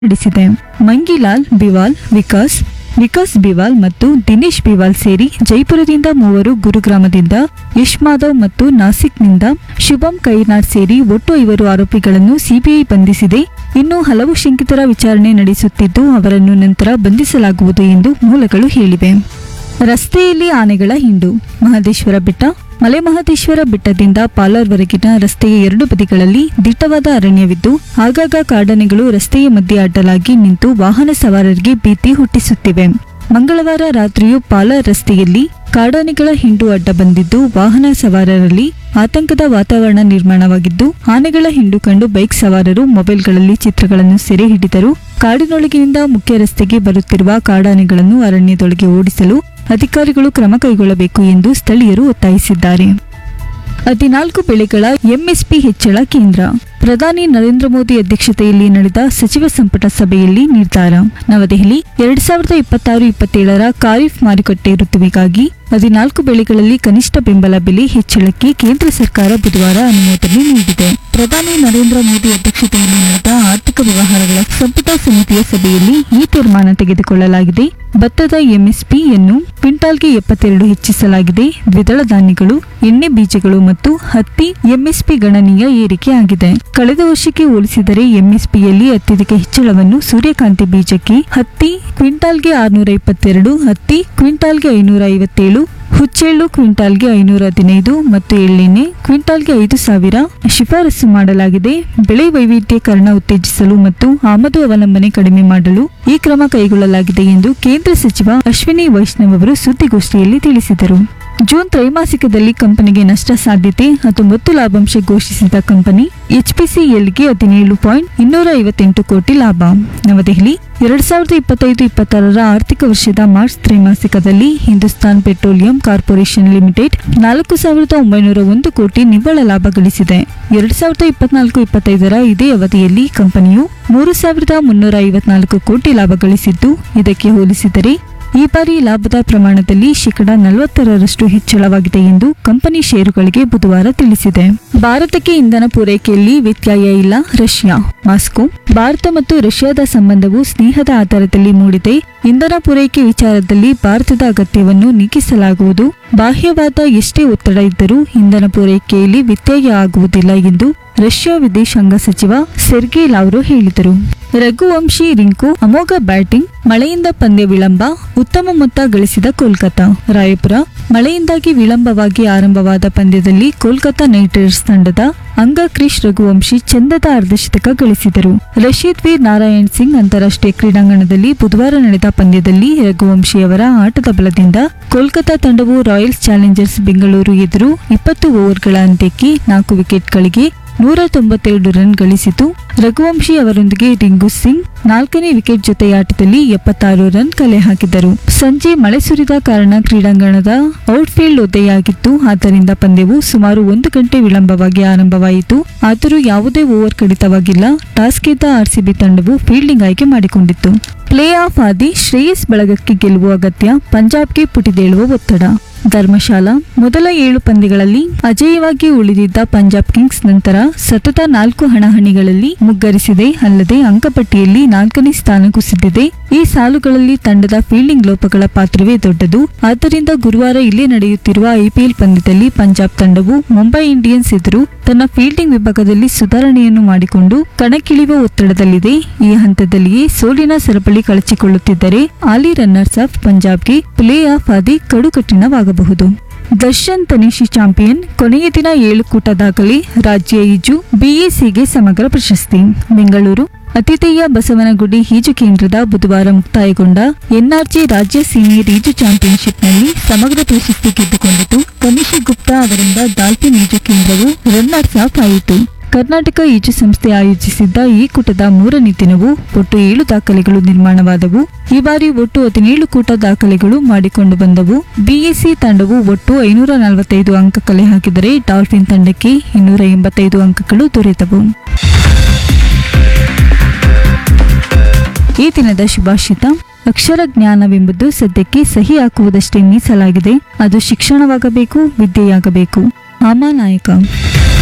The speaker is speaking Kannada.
ನಡೆಸಿದೆ ಮಂಗಿಲಾಲ್ ಬಿವಾಲ್ ವಿಕಾಸ್ ವಿಕಾಸ್ ಬಿವಾಲ್ ಮತ್ತು ದಿನೇಶ್ ಬಿವಾಲ್ ಸೇರಿ ಜೈಪುರದಿಂದ ಮೂವರು ಗುರುಗ್ರಾಮದಿಂದ ಯಶ್ ಮಾಧವ್ ಮತ್ತು ನಾಸಿಕ್ನಿಂದ ಶುಭಂ ಕೈನಾಡ್ ಸೇರಿ ಒಟ್ಟು ಐವರು ಆರೋಪಿಗಳನ್ನು ಸಿಬಿಐ ಬಂಧಿಸಿದೆ ಇನ್ನು ಹಲವು ಶಂಕಿತರ ವಿಚಾರಣೆ ನಡೆಸುತ್ತಿದ್ದು ಅವರನ್ನು ನಂತರ ಬಂಧಿಸಲಾಗುವುದು ಎಂದು ಮೂಲಗಳು ಹೇಳಿವೆ ರಸ್ತೆಯಲ್ಲಿ ಆನೆಗಳ ಹಿಂಡು ಮಹದೇಶ್ವರ ಬೆಟ್ಟ ಮಲೆ ಮಹದೇಶ್ವರ ಬೆಟ್ಟದಿಂದ ಪಾಲಾರ್ವರೆಗಿನ ರಸ್ತೆಯ ಎರಡು ಬದಿಗಳಲ್ಲಿ ದಿಟ್ಟವಾದ ಅರಣ್ಯವಿದ್ದು ಆಗಾಗ ಕಾಡಾನೆಗಳು ರಸ್ತೆಯ ಮಧ್ಯೆ ಅಡ್ಡಲಾಗಿ ನಿಂತು ವಾಹನ ಸವಾರರಿಗೆ ಭೀತಿ ಹುಟ್ಟಿಸುತ್ತಿವೆ ಮಂಗಳವಾರ ರಾತ್ರಿಯೂ ಪಾಲಾರ್ ರಸ್ತೆಯಲ್ಲಿ ಕಾಡಾನೆಗಳ ಹಿಂಡು ಅಡ್ಡ ಬಂದಿದ್ದು ವಾಹನ ಸವಾರರಲ್ಲಿ ಆತಂಕದ ವಾತಾವರಣ ನಿರ್ಮಾಣವಾಗಿದ್ದು ಆನೆಗಳ ಹಿಂಡು ಕಂಡು ಬೈಕ್ ಸವಾರರು ಮೊಬೈಲ್ಗಳಲ್ಲಿ ಚಿತ್ರಗಳನ್ನು ಸೆರೆ ಹಿಡಿದರು ಕಾಡಿನೊಳಗಿನಿಂದ ಮುಖ್ಯ ರಸ್ತೆಗೆ ಬರುತ್ತಿರುವ ಕಾಡಾನೆಗಳನ್ನು ಅರಣ್ಯದೊಳಗೆ ಓಡಿಸಲು ಅಧಿಕಾರಿಗಳು ಕ್ರಮ ಕೈಗೊಳ್ಳಬೇಕು ಎಂದು ಸ್ಥಳೀಯರು ಒತ್ತಾಯಿಸಿದ್ದಾರೆ ಹದಿನಾಲ್ಕು ಬೆಳೆಗಳ ಎಂಎಸ್ಪಿ ಹೆಚ್ಚಳ ಕೇಂದ್ರ ಪ್ರಧಾನಿ ನರೇಂದ್ರ ಮೋದಿ ಅಧ್ಯಕ್ಷತೆಯಲ್ಲಿ ನಡೆದ ಸಚಿವ ಸಂಪುಟ ಸಭೆಯಲ್ಲಿ ನಿರ್ಧಾರ ನವದೆಹಲಿ ಎರಡ್ ಸಾವಿರದ ಇಪ್ಪತ್ತಾರು ಇಪ್ಪತ್ತೇಳರ ಖಾರಿಫ್ ಮಾರುಕಟ್ಟೆ ಋತುವಿಗಾಗಿ ಹದಿನಾಲ್ಕು ಬೆಳೆಗಳಲ್ಲಿ ಕನಿಷ್ಠ ಬೆಂಬಲ ಬೆಲೆ ಹೆಚ್ಚಳಕ್ಕೆ ಕೇಂದ್ರ ಸರ್ಕಾರ ಬುಧವಾರ ಅನುಮೋದನೆ ನೀಡಿದೆ ಪ್ರಧಾನಿ ನರೇಂದ್ರ ಮೋದಿ ಅಧ್ಯಕ್ಷತೆಯಲ್ಲಿ ನಡೆದ ಆರ್ಥಿಕ ವ್ಯವಹಾರಗಳ ಸಂಪುಟ ಸಮಿತಿಯ ಸಭೆಯಲ್ಲಿ ಈ ತೀರ್ಮಾನ ತೆಗೆದುಕೊಳ್ಳಲಾಗಿದೆ ಭತ್ತದ ಎಂಎಸ್ಪಿಯನ್ನು ಕ್ವಿಂಟಾಲ್ಗೆ ಎಪ್ಪತ್ತೆರಡು ಹೆಚ್ಚಿಸಲಾಗಿದೆ ದ್ವಿದಳ ಧಾನ್ಯಗಳು ಎಣ್ಣೆ ಬೀಜಗಳು ಮತ್ತು ಹತ್ತಿ ಎಂಎಸ್ಪಿ ಗಣನೀಯ ಏರಿಕೆ ಆಗಿದೆ ಕಳೆದ ವರ್ಷಕ್ಕೆ ಹೋಲಿಸಿದರೆ ಎಂಎಸ್ಪಿಯಲ್ಲಿ ಅತ್ಯಧಿಕ ಹೆಚ್ಚಳವನ್ನು ಸೂರ್ಯಕಾಂತಿ ಬೀಜಕ್ಕೆ ಹತ್ತಿ ಕ್ವಿಂಟಾಲ್ಗೆ ಆರುನೂರ ಇಪ್ಪತ್ತೆರಡು ಹತ್ತಿ ಕ್ವಿಂಟಾಲ್ಗೆ ಐನೂರ ಐವತ್ತೇಳು ಹುಚ್ಚೆಳ್ಳು ಕ್ವಿಂಟಾಲ್ಗೆ ಐನೂರ ಹದಿನೈದು ಮತ್ತು ಎಳ್ಳೆಣ್ಣೆ ಕ್ವಿಂಟಾಲ್ಗೆ ಐದು ಸಾವಿರ ಶಿಫಾರಸು ಮಾಡಲಾಗಿದೆ ಬೆಳೆ ವೈವಿಧ್ಯೀಕರಣ ಉತ್ತೇಜಿಸಲು ಮತ್ತು ಆಮದು ಅವಲಂಬನೆ ಕಡಿಮೆ ಮಾಡಲು ಈ ಕ್ರಮ ಕೈಗೊಳ್ಳಲಾಗಿದೆ ಎಂದು ಕೇಂದ್ರ ಸಚಿವ ಅಶ್ವಿನಿ ವೈಷ್ಣವ್ ಅವರು ಸುದ್ದಿಗೋಷ್ಠಿಯಲ್ಲಿ ತಿಳಿಸಿದರು ಜೂನ್ ತ್ರೈಮಾಸಿಕದಲ್ಲಿ ಕಂಪನಿಗೆ ನಷ್ಟ ಸಾಧ್ಯತೆ ಹತ್ತೊಂಬತ್ತು ಲಾಭಾಂಶ ಘೋಷಿಸಿದ ಕಂಪನಿ ಎಚ್ಪಿಸಿಎಲ್ಗೆ ಹದಿನೇಳು ಪಾಯಿಂಟ್ ಇನ್ನೂರ ಐವತ್ತೆಂಟು ಕೋಟಿ ಲಾಭ ನವದೆಹಲಿ ಎರಡ್ ಸಾವಿರದ ಇಪ್ಪತ್ತೈದು ಇಪ್ಪತ್ತಾರರ ಆರ್ಥಿಕ ವರ್ಷದ ಮಾರ್ಚ್ ತ್ರೈಮಾಸಿಕದಲ್ಲಿ ಹಿಂದೂಸ್ತಾನ್ ಪೆಟ್ರೋಲಿಯಂ ಕಾರ್ಪೊರೇಷನ್ ಲಿಮಿಟೆಡ್ ನಾಲ್ಕು ಸಾವಿರದ ಒಂಬೈನೂರ ಒಂದು ಕೋಟಿ ನಿವ್ವಳ ಲಾಭ ಗಳಿಸಿದೆ ಎರಡ್ ಸಾವಿರದ ಇಪ್ಪತ್ನಾಲ್ಕು ಇಪ್ಪತ್ತೈದರ ಇದೇ ಅವಧಿಯಲ್ಲಿ ಕಂಪನಿಯು ಮೂರು ಸಾವಿರದ ಮುನ್ನೂರ ಐವತ್ನಾಲ್ಕು ಕೋಟಿ ಲಾಭ ಗಳಿಸಿದ್ದು ಇದಕ್ಕೆ ಹೋಲಿಸಿದರೆ ಈ ಬಾರಿ ಲಾಭದ ಪ್ರಮಾಣದಲ್ಲಿ ಶೇಕಡ ನಲವತ್ತರರಷ್ಟು ಹೆಚ್ಚಳವಾಗಿದೆ ಎಂದು ಕಂಪನಿ ಷೇರುಗಳಿಗೆ ಬುಧವಾರ ತಿಳಿಸಿದೆ ಭಾರತಕ್ಕೆ ಇಂಧನ ಪೂರೈಕೆಯಲ್ಲಿ ವ್ಯತ್ಯಯ ಇಲ್ಲ ರಷ್ಯಾ ಮಾಸ್ಕೋ ಭಾರತ ಮತ್ತು ರಷ್ಯಾದ ಸಂಬಂಧವು ಸ್ನೇಹದ ಆಧಾರದಲ್ಲಿ ಮೂಡಿದೆ ಇಂಧನ ಪೂರೈಕೆ ವಿಚಾರದಲ್ಲಿ ಭಾರತದ ಅಗತ್ಯವನ್ನು ನೀಗಿಸಲಾಗುವುದು ಬಾಹ್ಯವಾದ ಎಷ್ಟೇ ಒತ್ತಡ ಇದ್ದರೂ ಇಂಧನ ಪೂರೈಕೆಯಲ್ಲಿ ವ್ಯತ್ಯಯ ಆಗುವುದಿಲ್ಲ ಎಂದು ರಷ್ಯಾ ವಿದೇಶಾಂಗ ಸಚಿವ ಸೆರ್ಗೆ ಲಾವ್ರೋ ಹೇಳಿದರು ರಘುವಂಶಿ ರಿಂಕು ಅಮೋಘ ಬ್ಯಾಟಿಂಗ್ ಮಳೆಯಿಂದ ಪಂದ್ಯ ವಿಳಂಬ ಉತ್ತಮ ಮೊತ್ತ ಗಳಿಸಿದ ಕೋಲ್ಕತಾ ರಾಯಪುರ ಮಳೆಯಿಂದಾಗಿ ವಿಳಂಬವಾಗಿ ಆರಂಭವಾದ ಪಂದ್ಯದಲ್ಲಿ ಕೋಲ್ಕತಾ ನೈಟ್ ರೈಡರ್ಸ್ ತಂಡದ ಅಂಗ ಕ್ರಿಶ್ ರಘುವಂಶಿ ಚಂದದ ಅರ್ಧಶತಕ ಗಳಿಸಿದರು ರಶೀದ್ ವೀರ್ ನಾರಾಯಣ್ ಸಿಂಗ್ ಅಂತಾರಾಷ್ಟ್ರೀಯ ಕ್ರೀಡಾಂಗಣದಲ್ಲಿ ಬುಧವಾರ ನಡೆದ ಪಂದ್ಯದಲ್ಲಿ ರಘುವಂಶಿ ಅವರ ಆಟದ ಬಲದಿಂದ ಕೋಲ್ಕತಾ ತಂಡವು ರಾಯಲ್ಸ್ ಚಾಲೆಂಜರ್ಸ್ ಬೆಂಗಳೂರು ಎದುರು ಇಪ್ಪತ್ತು ಓವರ್ಗಳ ಅಂತ್ಯಕ್ಕೆ ನಾಲ್ಕು ವಿಕೆಟ್ಗಳಿಗೆ ನೂರ ತೊಂಬತ್ತೆರಡು ರನ್ ಗಳಿಸಿತು ರಘುವಂಶಿ ಅವರೊಂದಿಗೆ ರಿಂಗು ಸಿಂಗ್ ನಾಲ್ಕನೇ ವಿಕೆಟ್ ಜೊತೆಯಾಟದಲ್ಲಿ ಎಪ್ಪತ್ತಾರು ರನ್ ಕಲೆ ಹಾಕಿದರು ಸಂಜೆ ಮಳೆ ಸುರಿದ ಕಾರಣ ಕ್ರೀಡಾಂಗಣದ ಔಟ್ಫೀಲ್ಡ್ ಒದ್ದೆಯಾಗಿತ್ತು ಆದ್ದರಿಂದ ಪಂದ್ಯವು ಸುಮಾರು ಒಂದು ಗಂಟೆ ವಿಳಂಬವಾಗಿ ಆರಂಭವಾಯಿತು ಆದರೂ ಯಾವುದೇ ಓವರ್ ಕಡಿತವಾಗಿಲ್ಲ ಟಾಸ್ ಗೆದ್ದ ಆರ್ಸಿಬಿ ತಂಡವು ಫೀಲ್ಡಿಂಗ್ ಆಯ್ಕೆ ಮಾಡಿಕೊಂಡಿತ್ತು ಪ್ಲೇ ಆಫ್ ಆದಿ ಶ್ರೇಯಸ್ ಬಳಗಕ್ಕೆ ಗೆಲುವು ಅಗತ್ಯ ಪಂಜಾಬ್ಗೆ ಪುಟಿದೇಳುವ ಒತ್ತಡ ಧರ್ಮಶಾಲಾ ಮೊದಲ ಏಳು ಪಂದ್ಯಗಳಲ್ಲಿ ಅಜೇಯವಾಗಿ ಉಳಿದಿದ್ದ ಪಂಜಾಬ್ ಕಿಂಗ್ಸ್ ನಂತರ ಸತತ ನಾಲ್ಕು ಹಣಾಹಣಿಗಳಲ್ಲಿ ಮುಗ್ಗರಿಸಿದೆ ಅಲ್ಲದೆ ಅಂಕಪಟ್ಟಿಯಲ್ಲಿ ನಾಲ್ಕನೇ ಸ್ಥಾನ ಕುಸಿದಿದೆ ಈ ಸಾಲುಗಳಲ್ಲಿ ತಂಡದ ಫೀಲ್ಡಿಂಗ್ ಲೋಪಗಳ ಪಾತ್ರವೇ ದೊಡ್ಡದು ಆದ್ದರಿಂದ ಗುರುವಾರ ಇಲ್ಲೇ ನಡೆಯುತ್ತಿರುವ ಐಪಿಎಲ್ ಪಂದ್ಯದಲ್ಲಿ ಪಂಜಾಬ್ ತಂಡವು ಮುಂಬೈ ಇಂಡಿಯನ್ಸ್ ಎದುರು ತನ್ನ ಫೀಲ್ಡಿಂಗ್ ವಿಭಾಗದಲ್ಲಿ ಸುಧಾರಣೆಯನ್ನು ಮಾಡಿಕೊಂಡು ಕಣಕ್ಕಿಳಿಯುವ ಒತ್ತಡದಲ್ಲಿದೆ ಈ ಹಂತದಲ್ಲಿಯೇ ಸೋಲಿನ ಸರಪಳಿ ಕಳಚಿಕೊಳ್ಳುತ್ತಿದ್ದರೆ ಆಲಿ ರನ್ನರ್ಸ್ ಆಫ್ ಪಂಜಾಬ್ಗೆ ಪ್ಲೇ ಆಫ್ ಆದಿ ಕಡು ಕಠಿಣವಾಗಬಹುದು ದರ್ಶನ್ ತನಿಷಿ ಚಾಂಪಿಯನ್ ಕೊನೆಯ ದಿನ ಏಳು ಕೂಟ ದಾಖಲೆ ರಾಜ್ಯ ಈಜು ಬಿಎಸಿಗೆ ಸಮಗ್ರ ಪ್ರಶಸ್ತಿ ಬೆಂಗಳೂರು ಅತಿಥೇಯ ಬಸವನಗುಡಿ ಈಜು ಕೇಂದ್ರದ ಬುಧವಾರ ಮುಕ್ತಾಯಗೊಂಡ ಎನ್ಆರ್ಜಿ ರಾಜ್ಯ ಸೀನಿಯರ್ ಈಜು ಚಾಂಪಿಯನ್ಶಿಪ್ನಲ್ಲಿ ಸಮಗ್ರ ಪ್ರಶಸ್ತಿ ಗೆದ್ದುಕೊಂಡಿತು ತನಿಷಿ ಗುಪ್ತಾ ಅವರಿಂದ ಡಾಲ್ಫಿನ್ ಈಜು ಕೇಂದ್ರವು ರನ್ನರ್ಸ್ ಅಪ್ ಆಯಿತು ಕರ್ನಾಟಕ ಈಜು ಸಂಸ್ಥೆ ಆಯೋಜಿಸಿದ್ದ ಈ ಕೂಟದ ಮೂರನೇ ದಿನವೂ ಒಟ್ಟು ಏಳು ದಾಖಲೆಗಳು ನಿರ್ಮಾಣವಾದವು ಈ ಬಾರಿ ಒಟ್ಟು ಹದಿನೇಳು ಕೂಟ ದಾಖಲೆಗಳು ಮಾಡಿಕೊಂಡು ಬಂದವು ಬಿಎಸ್ಸಿ ತಂಡವು ಒಟ್ಟು ಐನೂರ ನಲವತ್ತೈದು ಅಂಕ ಕಲೆ ಹಾಕಿದರೆ ಡಾಲ್ಫಿನ್ ತಂಡಕ್ಕೆ ಇನ್ನೂರ ಎಂಬತ್ತೈದು ಅಂಕಗಳು ದೊರೆತವು ಈ ದಿನದ ಶುಭಾಷಿತ ಅಕ್ಷರ ಜ್ಞಾನವೆಂಬುದು ಸದ್ಯಕ್ಕೆ ಸಹಿ ಹಾಕುವುದಷ್ಟೇ ಮೀಸಲಾಗಿದೆ ಅದು ಶಿಕ್ಷಣವಾಗಬೇಕು ವಿದ್ಯೆಯಾಗಬೇಕು ಆಮಾ ನಾಯಕ